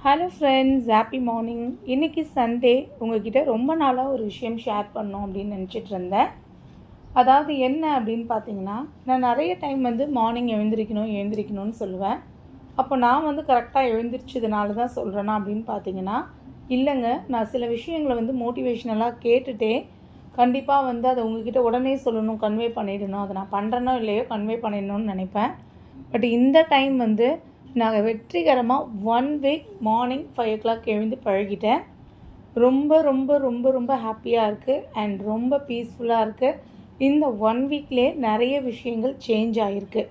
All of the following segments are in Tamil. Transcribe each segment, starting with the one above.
ஹலோ ஃப்ரெண்ட்ஸ் ஹாப்பி மார்னிங் இன்றைக்கி சண்டே உங்ககிட்ட ரொம்ப நாளாக ஒரு விஷயம் ஷேர் பண்ணோம் அப்படின்னு நினச்சிட்டு இருந்தேன் அதாவது என்ன அப்படின்னு பார்த்தீங்கன்னா நான் நிறைய டைம் வந்து மார்னிங் எழுந்திரிக்கணும் எழுந்திரிக்கணும்னு சொல்லுவேன் அப்போ நான் வந்து கரெக்டாக எழுந்திரிச்சதுனால தான் சொல்கிறேன்னா அப்படின்னு பார்த்தீங்கன்னா இல்லைங்க நான் சில விஷயங்களை வந்து மோட்டிவேஷ்னலாக கேட்டுட்டே கண்டிப்பாக வந்து அதை உங்ககிட்ட உடனே சொல்லணும் கன்வே பண்ணிடணும் அதை நான் பண்ணுறனோ இல்லையோ கன்வே பண்ணிடணும்னு நினைப்பேன் பட் இந்த டைம் வந்து நான் வெற்றிகரமாக one week morning five o'clock எழுந்து பழகிட்டேன் ரொம்ப ரொம்ப ரொம்ப ரொம்ப ஹாப்பியாக இருக்குது அண்ட் ரொம்ப பீஸ்ஃபுல்லாக இருக்குது இந்த ஒன் வீக்லேயே நிறைய விஷயங்கள் சேஞ்ச் ஆகிருக்கு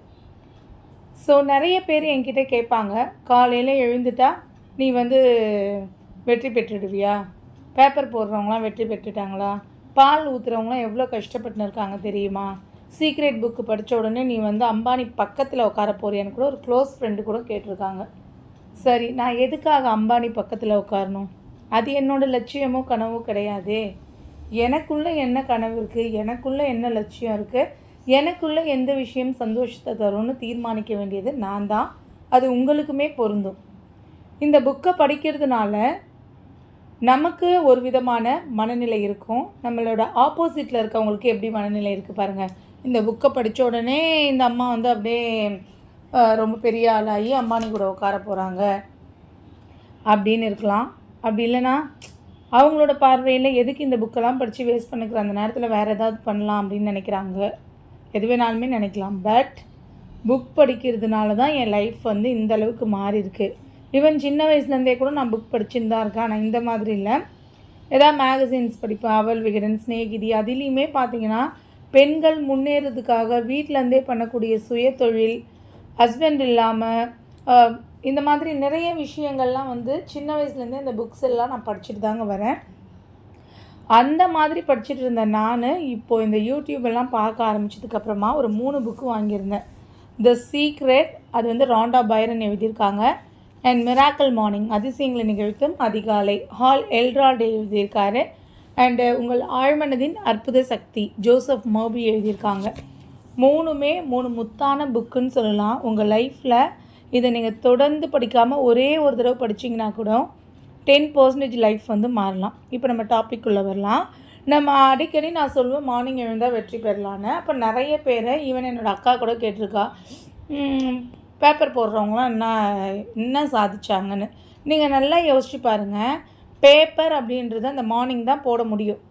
ஸோ நிறைய பேர் என்கிட்ட கேட்பாங்க காலையில் எழுந்துட்டா நீ வந்து வெற்றி பெற்றுடுவியா பேப்பர் போடுறவங்களாம் வெற்றி பெற்றுட்டாங்களா பால் ஊற்றுறவங்களாம் எவ்வளோ கஷ்டப்பட்டுன்னு இருக்காங்க தெரியுமா சீக்ரெட் புக்கு படித்த உடனே நீ வந்து அம்பானி பக்கத்தில் உட்கார போறியான்னு கூட ஒரு க்ளோஸ் ஃப்ரெண்டு கூட கேட்டிருக்காங்க சரி நான் எதுக்காக அம்பானி பக்கத்தில் உட்காரணும் அது என்னோட லட்சியமோ கனவோ கிடையாதே எனக்குள்ளே என்ன கனவு இருக்குது எனக்குள்ளே என்ன லட்சியம் இருக்குது எனக்குள்ளே எந்த விஷயம் சந்தோஷத்தை தரும்னு தீர்மானிக்க வேண்டியது நான் தான் அது உங்களுக்குமே பொருந்தும் இந்த புக்கை படிக்கிறதுனால நமக்கு ஒரு விதமான மனநிலை இருக்கும் நம்மளோட ஆப்போசிட்டில் இருக்கவங்களுக்கு எப்படி மனநிலை இருக்குது பாருங்கள் இந்த புக்கை படித்த உடனே இந்த அம்மா வந்து அப்படியே அஹ், ரொம்ப பெரிய ஆளாகி அம்மானி கூட உட்கார போகிறாங்க அப்படின்னு இருக்கலாம் அப்படி இல்லைன்னா அவங்களோட பார்வையில் எதுக்கு இந்த புக்கெல்லாம் படித்து வேஸ்ட் பண்ணிக்கிற அந்த நேரத்தில் வேறு ஏதாவது பண்ணலாம் அப்படின்னு நினைக்கிறாங்க எது வேணாலுமே நினைக்கலாம் பட் புக் படிக்கிறதுனால தான் என் லைஃப் வந்து இந்த அளவுக்கு மாறி இருக்கு ஈவன் சின்ன வயசுலேருந்தே கூட நான் புக் படிச்சுன்னு தான் இருக்கேன் ஆனால் இந்த மாதிரி இல்லை ஏதாவது மேகசின்ஸ் படிப்பேன் அவல் விகடன் ஸ்நேகிதி அதுலேயுமே பார்த்தீங்கன்னா பெண்கள் முன்னேறதுக்காக வீட்டிலேருந்தே பண்ணக்கூடிய சுய தொழில் ஹஸ்பண்ட் இல்லாமல் இந்த மாதிரி நிறைய விஷயங்கள்லாம் வந்து சின்ன வயசுலேருந்தே இந்த புக்ஸ் எல்லாம் நான் படிச்சுட்டு தாங்க வரேன் அந்த மாதிரி படிச்சுட்டு இருந்த நான் இப்போது இந்த யூடியூப் எல்லாம் பார்க்க ஆரம்பிச்சதுக்கப்புறமா ஒரு மூணு புக்கு வாங்கியிருந்தேன் த சீக்ரெட் அது வந்து ராண்டா பைரன் எழுதியிருக்காங்க அண்ட் மிராக்கல் மார்னிங் அதிசயங்களை நிகழ்த்தும் அதிகாலை ஹால் எல்ராட் எழுதியிருக்காரு அண்டு உங்கள் ஆழ்மனதின் அற்புத சக்தி ஜோசப் மோபி எழுதியிருக்காங்க மூணுமே மூணு முத்தான புக்குன்னு சொல்லலாம் உங்கள் லைஃப்பில் இதை நீங்கள் தொடர்ந்து படிக்காமல் ஒரே ஒரு தடவை படிச்சீங்கன்னா கூட டென் பர்சன்டேஜ் லைஃப் வந்து மாறலாம் இப்போ நம்ம டாபிக் உள்ள வரலாம் நம்ம அடிக்கடி நான் சொல்லுவேன் மார்னிங் எழுந்தால் வெற்றி பெறலான்னு அப்போ நிறைய பேர் ஈவன் என்னோடய அக்கா கூட கேட்டிருக்கா பேப்பர் போடுறவங்களாம் என்ன என்ன சாதிச்சாங்கன்னு நீங்கள் நல்லா யோசிச்சு பாருங்கள் பேப்பர் அப்படின்றது அந்த மார்னிங் தான் போட முடியும்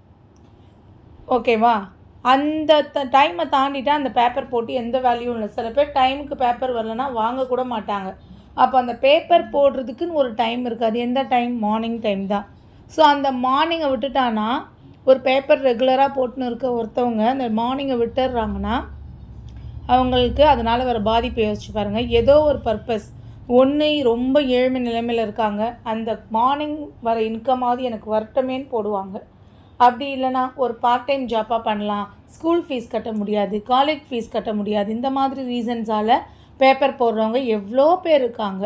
ஓகேவா அந்த டைமை தாண்டிட்டா அந்த பேப்பர் போட்டு எந்த வேல்யூவும் இல்லை சில பேர் டைமுக்கு பேப்பர் வரலன்னா வாங்க கூட மாட்டாங்க அப்போ அந்த பேப்பர் போடுறதுக்குன்னு ஒரு டைம் இருக்குது அது எந்த டைம் மார்னிங் டைம் தான் ஸோ அந்த மார்னிங்கை விட்டுட்டானா ஒரு பேப்பர் ரெகுலராக போட்டுன்னு இருக்க ஒருத்தவங்க அந்த மார்னிங்கை விட்டுடுறாங்கன்னா அவங்களுக்கு அதனால் வர பாதிப்பை யோசிச்சு பாருங்கள் ஏதோ ஒரு பர்பஸ் ஒன்று ரொம்ப ஏழ்மை நிலைமையில் இருக்காங்க அந்த மார்னிங் வர இன்கமாவது எனக்கு வரட்டமேன்னு போடுவாங்க அப்படி இல்லைன்னா ஒரு பார்ட் டைம் ஜாப்பாக பண்ணலாம் ஸ்கூல் ஃபீஸ் கட்ட முடியாது காலேஜ் ஃபீஸ் கட்ட முடியாது இந்த மாதிரி ரீசன்ஸால் பேப்பர் போடுறவங்க எவ்வளோ பேர் இருக்காங்க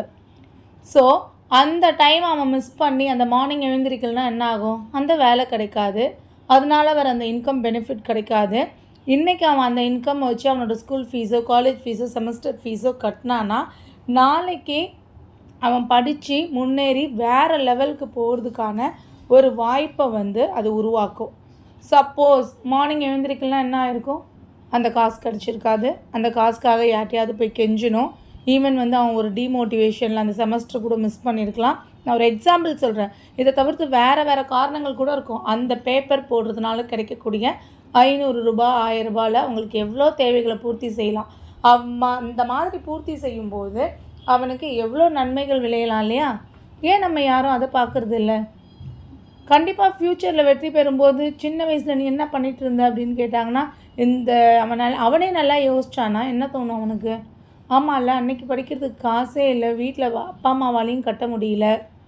ஸோ அந்த டைம் அவன் மிஸ் பண்ணி அந்த மார்னிங் எழுந்திரிக்கலனா என்ன ஆகும் அந்த வேலை கிடைக்காது அதனால வர அந்த இன்கம் பெனிஃபிட் கிடைக்காது இன்றைக்கி அவன் அந்த இன்கம் வச்சு அவனோட ஸ்கூல் ஃபீஸோ காலேஜ் ஃபீஸோ செமஸ்டர் ஃபீஸோ கட்டினானா நாளைக்கு அவன் படித்து முன்னேறி வேறு லெவலுக்கு போகிறதுக்கான ஒரு வாய்ப்பை வந்து அது உருவாக்கும் சப்போஸ் மார்னிங் எழுந்திரிக்கலாம் என்ன ஆயிருக்கும் அந்த காசு கிடச்சிருக்காது அந்த காசுக்காக யார்ட்டையாவது போய் கெஞ்சணும் ஈவன் வந்து அவன் ஒரு டிமோட்டிவேஷனில் அந்த செமஸ்டர் கூட மிஸ் பண்ணியிருக்கலாம் நான் ஒரு எக்ஸாம்பிள் சொல்கிறேன் இதை தவிர்த்து வேறு வேறு காரணங்கள் கூட இருக்கும் அந்த பேப்பர் போடுறதுனால கிடைக்கக்கூடிய ஐநூறு ரூபாய் ஆயிரம் ரூபாயில் அவங்களுக்கு எவ்வளோ தேவைகளை பூர்த்தி செய்யலாம் அம்மா அந்த மாதிரி பூர்த்தி செய்யும்போது அவனுக்கு எவ்வளோ நன்மைகள் விளையலாம் இல்லையா ஏன் நம்ம யாரும் அதை பார்க்கறது இல்லை கண்டிப்பாக ஃப்யூச்சரில் வெற்றி பெறும்போது சின்ன வயசில் நீ என்ன பண்ணிட்டு இருந்த அப்படின்னு கேட்டாங்கன்னா இந்த அவனால் அவனே நல்லா யோசிச்சானா என்ன தோணும் அவனுக்கு ஆமாம்ல அன்னைக்கு படிக்கிறதுக்கு காசே இல்லை வீட்டில் அப்பா அம்மாவாலையும் கட்ட முடியல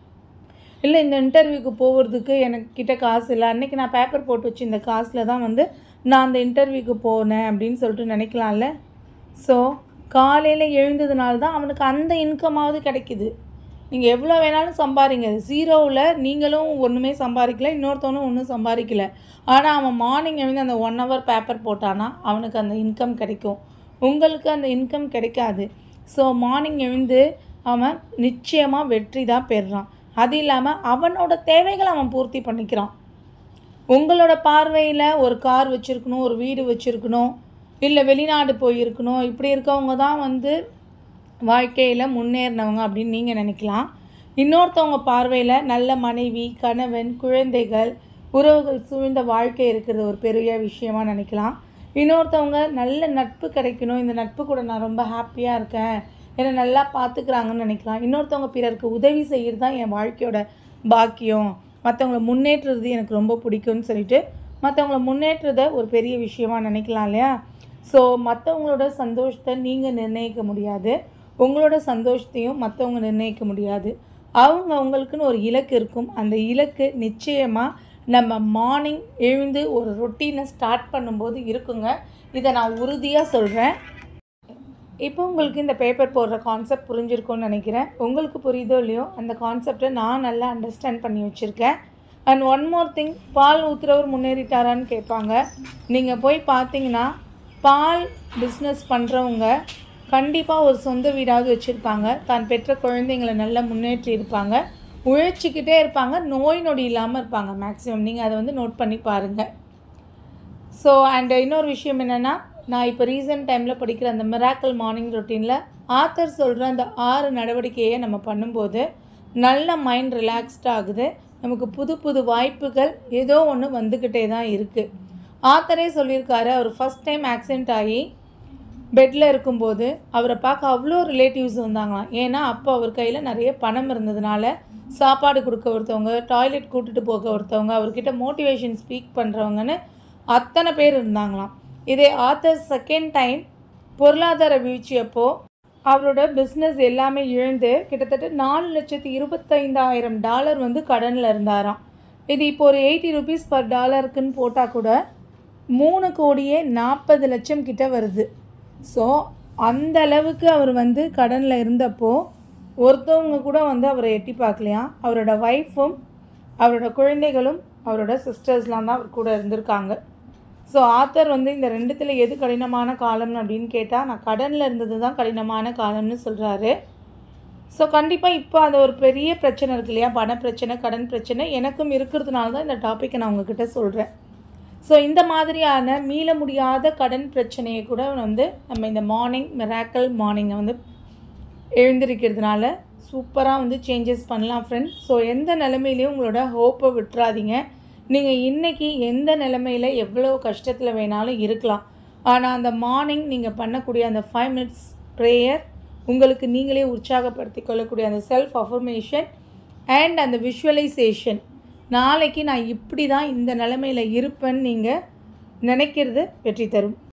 இல்லை இந்த இன்டர்வியூக்கு போகிறதுக்கு எனக்கு கிட்ட காசு இல்லை அன்றைக்கி நான் பேப்பர் போட்டு வச்சு இந்த காசில் தான் வந்து நான் அந்த இன்டர்வியூக்கு போனேன் அப்படின்னு சொல்லிட்டு நினைக்கலாம்ல ஸோ காலையில் எழுந்ததுனால தான் அவனுக்கு அந்த இன்கமாவது கிடைக்குது நீங்கள் எவ்வளோ வேணாலும் சம்பாதிங்க ஜீரோவில் நீங்களும் ஒன்றுமே சம்பாதிக்கல இன்னொருத்தவனும் ஒன்றும் சம்பாதிக்கல ஆனால் அவன் மார்னிங் எழுந்து அந்த ஒன் ஹவர் பேப்பர் போட்டானா அவனுக்கு அந்த இன்கம் கிடைக்கும் உங்களுக்கு அந்த இன்கம் கிடைக்காது ஸோ மார்னிங் எழுந்து அவன் நிச்சயமாக வெற்றி தான் பெறுறான் அது இல்லாமல் அவனோட தேவைகளை அவன் பூர்த்தி பண்ணிக்கிறான் உங்களோட பார்வையில் ஒரு கார் வச்சுருக்கணும் ஒரு வீடு வச்சுருக்கணும் இல்லை வெளிநாடு போயிருக்கணும் இப்படி இருக்கவங்க தான் வந்து வாழ்க்கையில் முன்னேறினவங்க அப்படின்னு நீங்கள் நினைக்கலாம் இன்னொருத்தவங்க பார்வையில் நல்ல மனைவி கணவன் குழந்தைகள் உறவுகள் சூழ்ந்த வாழ்க்கை இருக்கிறது ஒரு பெரிய விஷயமா நினைக்கலாம் இன்னொருத்தவங்க நல்ல நட்பு கிடைக்கணும் இந்த நட்பு கூட நான் ரொம்ப ஹாப்பியாக இருக்கேன் என்னை நல்லா பார்த்துக்கிறாங்கன்னு நினைக்கலாம் இன்னொருத்தவங்க பிறருக்கு உதவி செய்கிறது தான் என் வாழ்க்கையோட பாக்கியம் மற்றவங்கள முன்னேற்றுறது எனக்கு ரொம்ப பிடிக்கும்னு சொல்லிட்டு மற்றவங்கள முன்னேற்றதை ஒரு பெரிய விஷயமா நினைக்கலாம் இல்லையா ஸோ மற்றவங்களோட சந்தோஷத்தை நீங்கள் நிர்ணயிக்க முடியாது உங்களோட சந்தோஷத்தையும் மற்றவங்க நிர்ணயிக்க முடியாது அவங்க அவங்களுக்குன்னு ஒரு இலக்கு இருக்கும் அந்த இலக்கு நிச்சயமாக நம்ம மார்னிங் எழுந்து ஒரு ரொட்டீனை ஸ்டார்ட் பண்ணும்போது இருக்குங்க இதை நான் உறுதியாக சொல்கிறேன் இப்போ உங்களுக்கு இந்த பேப்பர் போடுற கான்செப்ட் புரிஞ்சிருக்கும்னு நினைக்கிறேன் உங்களுக்கு புரியுதோ இல்லையோ அந்த கான்செப்டை நான் நல்லா அண்டர்ஸ்டாண்ட் பண்ணி வச்சுருக்கேன் அண்ட் ஒன் மோர் திங் பால் ஊற்றுறவர் முன்னேறிட்டாரான்னு கேட்பாங்க நீங்கள் போய் பார்த்தீங்கன்னா பால் பிஸ்னஸ் பண்ணுறவங்க கண்டிப்பாக ஒரு சொந்த வீடாவது வச்சுருப்பாங்க தான் பெற்ற குழந்தைங்களை நல்லா முன்னேற்றி இருப்பாங்க உழைச்சிக்கிட்டே இருப்பாங்க நோய் நொடி இல்லாமல் இருப்பாங்க மேக்ஸிமம் நீங்கள் அதை வந்து நோட் பண்ணி பாருங்கள் ஸோ அண்ட் இன்னொரு விஷயம் என்னென்னா நான் இப்போ ரீசன்ட் டைமில் படிக்கிற அந்த மிராக்கல் மார்னிங் ரொட்டீனில் ஆத்தர் சொல்கிற அந்த ஆறு நடவடிக்கையை நம்ம பண்ணும்போது நல்ல மைண்ட் ரிலாக்ஸ்ட் ஆகுது நமக்கு புது புது வாய்ப்புகள் ஏதோ ஒன்று வந்துக்கிட்டே தான் இருக்குது ஆத்தரே சொல்லியிருக்காரு அவர் ஃபஸ்ட் டைம் ஆக்சிடெண்ட் ஆகி பெட்டில் இருக்கும்போது அவரை பார்க்க அவ்வளோ ரிலேட்டிவ்ஸ் வந்தாங்களாம் ஏன்னா அப்போ அவர் கையில் நிறைய பணம் இருந்ததுனால சாப்பாடு கொடுக்க ஒருத்தவங்க டாய்லெட் கூட்டிகிட்டு போக ஒருத்தவங்க அவர்கிட்ட மோட்டிவேஷன் ஸ்பீக் பண்ணுறவங்கன்னு அத்தனை பேர் இருந்தாங்களாம் இதே ஆத்தர் செகண்ட் டைம் பொருளாதார வீழ்ச்சி அப்போ அவரோட பிஸ்னஸ் எல்லாமே இழந்து கிட்டத்தட்ட நாலு லட்சத்தி இருபத்தைந்தாயிரம் டாலர் வந்து கடனில் இருந்தாராம் இது இப்போ ஒரு எயிட்டி ருபீஸ் பர் டாலருக்குன்னு போட்டால் கூட மூணு கோடியே நாற்பது லட்சம் கிட்ட வருது ஸோ அந்த அளவுக்கு அவர் வந்து கடனில் இருந்தப்போ ஒருத்தவங்க கூட வந்து அவரை எட்டி பார்க்கலையாம் அவரோட ஒய்ஃபும் அவரோட குழந்தைகளும் அவரோட சிஸ்டர்ஸ்லாம் தான் அவர் கூட இருந்திருக்காங்க ஸோ ஆத்தர் வந்து இந்த ரெண்டுத்தில் எது கடினமான காலம் அப்படின்னு கேட்டால் நான் கடனில் இருந்தது தான் கடினமான காலம்னு சொல்கிறாரு ஸோ கண்டிப்பாக இப்போ அது ஒரு பெரிய பிரச்சனை இருக்கு இல்லையா பண பிரச்சனை கடன் பிரச்சனை எனக்கும் இருக்கிறதுனால தான் இந்த டாப்பிக்கை நான் உங்ககிட்ட சொல்கிறேன் ஸோ இந்த மாதிரியான மீள முடியாத கடன் பிரச்சனையை கூட வந்து நம்ம இந்த மார்னிங் மிராக்கல் மார்னிங்கை வந்து எழுந்திருக்கிறதுனால சூப்பராக வந்து சேஞ்சஸ் பண்ணலாம் ஃப்ரெண்ட்ஸ் ஸோ எந்த நிலமையிலையும் உங்களோட ஹோப்பை விட்டுறாதீங்க நீங்கள் இன்றைக்கி எந்த நிலமையில் எவ்வளோ கஷ்டத்தில் வேணாலும் இருக்கலாம் ஆனால் அந்த மார்னிங் நீங்கள் பண்ணக்கூடிய அந்த ஃபைவ் மினிட்ஸ் ப்ரேயர் உங்களுக்கு நீங்களே உற்சாகப்படுத்தி கொள்ளக்கூடிய அந்த செல்ஃப் அஃபர்மேஷன் அண்ட் அந்த விஷுவலைசேஷன் நாளைக்கு நான் இப்படி தான் இந்த நிலமையில் இருப்பேன்னு நீங்கள் நினைக்கிறது வெற்றி தரும்